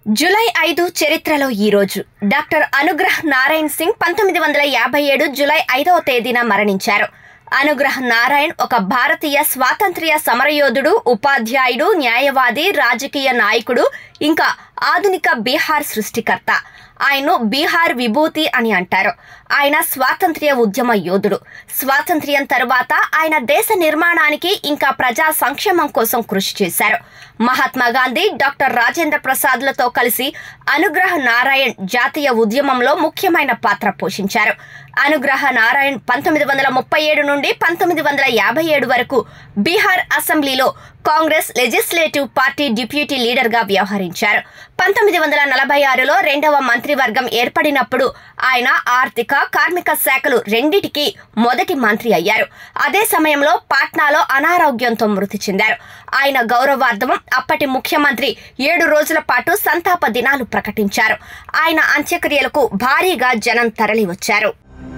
July ఐదు చరిత్రలో ఈ రోజు డాక్టర్ అనుగ్రహ్ నారాయణ్ సింగ్ పంతొమ్మిది వందల యాభై ఏడు జూలై ఐదవ తేదీన మరణించారు అనుగ్రహ్ నారాయణ్ ఒక భారతీయ స్వాతంత్ర్య సమరయోధుడు ఉపాధ్యాయుడు న్యాయవాది రాజకీయ నాయకుడు ఇంకా ఆధునిక బీహార్ సృష్టికర్త ఆయన్ను బీహార్ విభూతి అని అంటారు ఆయన స్వాతంత్ర్య ఉద్యమ యోధుడు స్వాతంత్ర్యం తరువాత ఆయన దేశ నిర్మాణానికి ఇంకా ప్రజా సంక్షేమం కోసం కృషి చేశారు మహాత్మా గాంధీ డాక్టర్ రాజేంద్ర ప్రసాద్లతో కలిసి అనుగ్రహ నారాయణ్ జాతీయ ఉద్యమంలో ముఖ్యమైన పాత్ర పోషించారు అనుగ్రహ నారాయణ్ పంతొమ్మిది వందల ముప్పై ఏడు నుండి పంతొమ్మిది వందల యాభై ఏడు వరకు బీహార్ అసెంబ్లీలో కాంగ్రెస్ లెజిస్లేటివ్ పార్టీ డిప్యూటీ లీడర్గా వ్యవహరించారు పంతొమ్మిది వందల నలభై ఆరులో రెండవ మంత్రివర్గం ఏర్పడినప్పుడు ఆయన ఆర్థిక కార్మిక శాఖలు రెండిటికి మొదటి మంత్రి అయ్యారు అదే సమయంలో పాట్నాలో అనారోగ్యంతో మృతి చెందారు ఆయన గౌరవార్థం అప్పటి ముఖ్యమంత్రి ఏడు రోజుల పాటు సంతాప దినాలు ప్రకటించారు ఆయన అంత్యక్రియలకు భారీగా జనం తరలివచ్చారు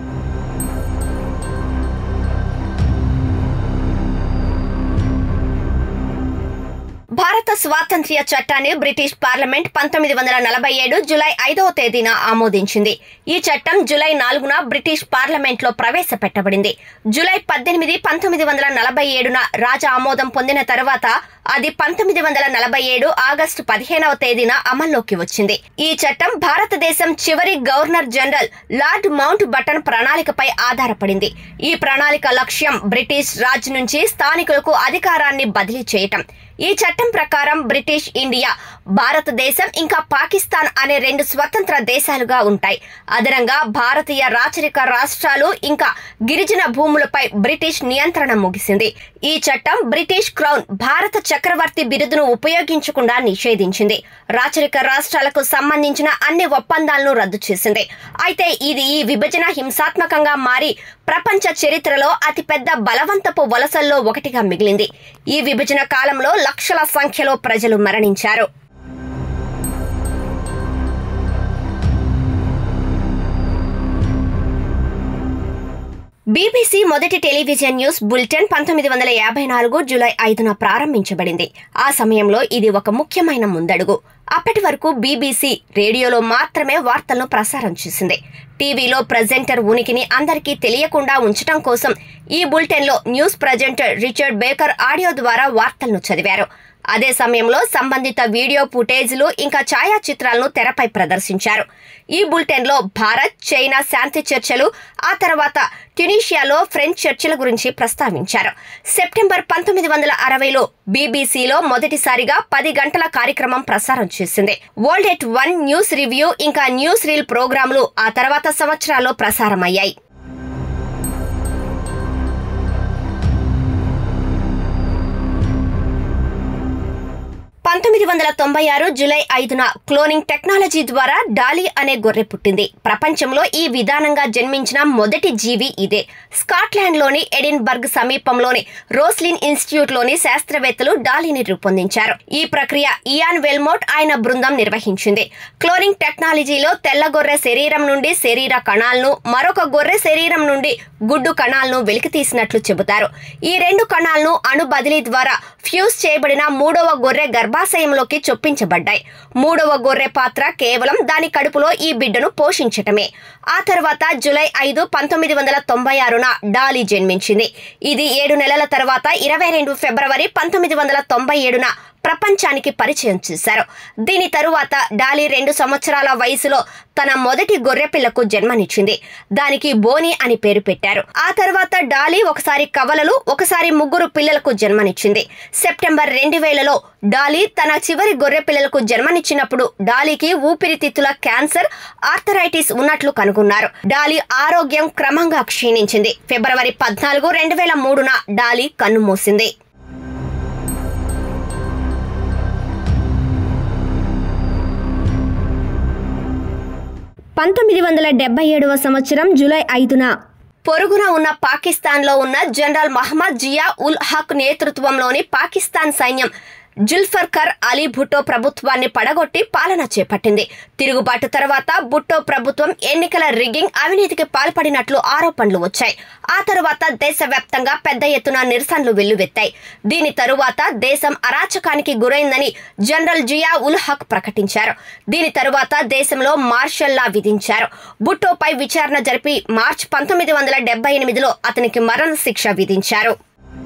భారత స్వాతంత్ర్య చట్టాన్ని బ్రిటిష్ పార్లమెంట్ పంతొమ్మిది వందల నలభై ఏడు జులై ఐదవ తేదీన ఆమోదించింది ఈ చట్టం జులై నాలుగున బ్రిటిష్ పార్లమెంట్ లో ప్రవేశపెట్టబడింది జులై పద్దెనిమిది పంతొమ్మిది వందల నలభై ఏడున రాజా ఆమోదం పొందిన తర్వాత అది పంతొమ్మిది వందల నలభై ఏడు ఆగస్టు పదిహేనవ తేదీన అమల్లోకి వచ్చింది ఈ చట్టం భారతదేశం చివరి governor general lord Mountbatten ప్రణాళికపై ఆధారపడింది ఈ ప్రణాళిక లక్ష్యం బ్రిటిష్ రాజ్ నుంచి స్థానికులకు అధికారాన్ని బదిలీ చేయటం ఈ చట్టం ప్రకారం బ్రిటిష్ ఇండియా భారతదేశం ఇంకా పాకిస్తాన్ అనే రెండు స్వతంత్ర దేశాలుగా ఉంటాయి అదనంగా భారతీయ రాచరిక రాష్ట్రాలు ఇంకా గిరిజన భూములపై బ్రిటిష్ నియంత్రణ ముగిసింది ఈ చట్టం బ్రిటిష్ క్రౌన్ భారత చక్రవర్తి బిరుదును ఉపయోగించకుండా నిషేధించింది రాచరిక రాష్ట్రాలకు సంబంధించిన అన్ని ఒప్పందాలను రద్దు చేసింది అయితే ఇది ఈ విభజన హింసాత్మకంగా మారి ప్రపంచ చరిత్రలో అతిపెద్ద బలవంతపు వలసల్లో ఒకటిగా మిగిలింది ఈ విభజన కాలంలో లక్షల సంఖ్యలో ప్రజలు మరణించారు బీబీసీ మొదటి టెలివిజన్ న్యూస్ బులెటిన్ పంతొమ్మిది వందల యాభై నాలుగు జూలై ఐదున ప్రారంభించబడింది ఆ సమయంలో ఇది ఒక ముఖ్యమైన ముందడుగు అప్పటి వరకు బీబీసీ రేడియోలో మాత్రమే వార్తలను ప్రసారం చేసింది టీవీలో ప్రజెంటర్ ఉనికిని అందరికీ తెలియకుండా ఉంచడం కోసం ఈ బులెటిన్లో news presenter Richard Baker audio ద్వారా వార్తలను చదివారు అదే సమయంలో సంబంధిత వీడియో ఫుటేజ్లు ఇంకా ఛాయాచిత్రాలను తెరపై ప్రదర్శించారు ఈ బులెటిన్లో భారత్ చైనా శాంతి చర్చలు ఆ తర్వాత ట్యునీషియాలో ఫ్రెంచ్ చర్చల గురించి ప్రస్తావించారు సెప్టెంబర్ పంతొమ్మిది వందల అరవైలో బీబీసీలో మొదటిసారిగా పది గంటల కార్యక్రమం ప్రసారం చేసింది world at one news review ఇంకా న్యూస్ రీల్ ప్రోగ్రాంలు ఆ తర్వాత సంవత్సరాల్లో ప్రసారమయ్యాయి పంతొమ్మిది వందల తొంభై ఆరు జూలై ఐదున క్లోనింగ్ టెక్నాలజీ ద్వారా డాలీ అనే గొర్రె పుట్టింది ప్రపంచంలో ఈ విధానంగా జన్మించిన మొదటి జీవి ఇదే స్కాట్లాండ్లోని ఎడిన్బర్గ్ సమీపంలోని రోస్లిన్ ఇన్స్టిట్యూట్లోని శాస్త్రవేత్తలు డాలీని రూపొందించారు ఈ ప్రక్రియ ఇయాన్ వెల్మోట్ ఆయన బృందం నిర్వహించింది క్లోనింగ్ టెక్నాలజీలో తెల్ల గొర్రె శరీరం నుండి శరీర కణాలను మరొక గొర్రె శరీరం నుండి గుడ్డు కణాలను వెలికితీసినట్లు చెబుతారు ఈ రెండు కణాలను అణు బదిలీ ద్వారా ఫ్యూజ్ చేయబడిన మూడవ గొర్రె గర్భాశయంలోకి చొప్పించబడ్డాయి మూడవ గొర్రె పాత్ర కేవలం దాని కడుపులో ఈ బిడ్డను పోషించటమే ఆ తర్వాత జూలై ఐదు పంతొమ్మిది వందల తొంభై ఆరున డాలీ జన్మించింది ఇది ఏడు నెలల తర్వాత ఇరవై రెండు ఫిబ్రవరి పంతొమ్మిది వందల తొంభై ఏడున ప్రపంచానికి పరిచయం చేశారు దీని తరువాత డాలీ రెండు సంవత్సరాల వయసులో తన మొదటి గొర్రె పిల్లకు జన్మనిచ్చింది దానికి బోని అని పేరు పెట్టారు ఆ తర్వాత డాలీ ఒకసారి కవలలు ఒకసారి ముగ్గురు పిల్లలకు జన్మనిచ్చింది సెప్టెంబర్ రెండు వేలలో డాలీ తన చివరి గొర్రె పిల్లలకు జన్మనిచ్చినప్పుడు డాలీకి ఊపిరితిత్తుల క్యాన్సర్ ఆర్థరైటిస్ ఉన్నట్లు కనుగొన్నారు డాలీ ఆరోగ్యం క్రమంగా క్షీణించింది ఫిబ్రవరి పద్నాలుగు రెండు వేల మూడున డాలీ కన్నుమూసింది పంతొమ్మిది వందల డెబ్బై ఏడవ సంవత్సరం జూలై ఐదున పొరుగున ఉన్న పాకిస్తాన్లో ఉన్న జనరల్ మహమ్మద్ జియా ఉల్ హక్ నేతృత్వంలోని పాకిస్తాన్ సైన్యం జుల్ఫర్కర్ అలీ భుట్టో ప్రభుత్వాన్ని పడగొట్టి పాలన చేపట్టింది తిరుగుబాటు తర్వాత భుట్టో ప్రభుత్వం ఎన్నికల రిగ్గింగ్ అవినీతికి పాల్పడినట్లు ఆరోపణలు వచ్చాయి ఆ తరువాత దేశవ్యాప్తంగా పెద్ద ఎత్తున నిరసనలు వెల్లువెత్తాయి దీని తరువాత దేశం అరాచకానికి గురైందని జనరల్ జియా ఉల్ హక్ ప్రకటించారు దీని తరువాత దేశంలో మార్షల్ లా విధించారు భుట్టోపై విచారణ జరిపి మార్చ్ పంతొమ్మిది వందల డెబ్బై ఎనిమిదిలో అతనికి మరణ శిక్ష విధించారు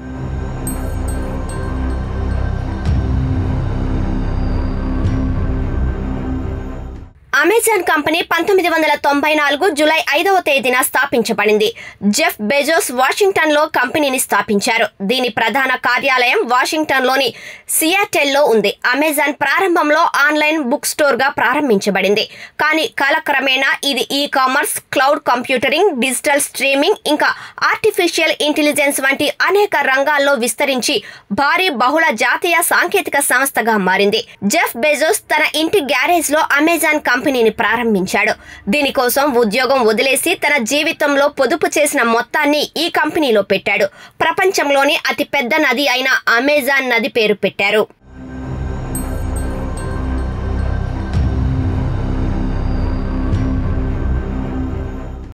అమెజాన్ కంపెనీ పంతొమ్మిది వందల తొంభై నాలుగు జులై ఐదవ తేదీన స్థాపించబడింది జెఫ్ బెజోస్ వాషింగ్టన్ లో కంపెనీని స్థాపించారు దీని ప్రధాన కార్యాలయం వాషింగ్టన్ లోని సియాటెల్లో ఉంది అమెజాన్ ప్రారంభంలో ఆన్లైన్ బుక్ స్టోర్ గా ప్రారంభించబడింది కానీ కాలక్రమేణా ఇది e commerce cloud computing digital streaming ఇంకా ఆర్టిఫిషియల్ ఇంటెలిజెన్స్ వంటి అనేక రంగాల్లో విస్తరించి భారీ బహుళ జాతీయ సాంకేతిక సంస్థగా మారింది జెఫ్ బెజోస్ తన ఇంటి గ్యారేజ్ లో అమెజాన్ కంపెనీని ప్రారంభించాడు దీనికోసం ఉద్యోగం వదిలేసి తన జీవితంలో పొదుపు చేసిన మొత్తాన్ని ఈ కంపెనీలో పెట్టాడు ప్రపంచంలోని అతి పెద్ద నది అయిన అమెజాన్ నది పేరు పెట్టారు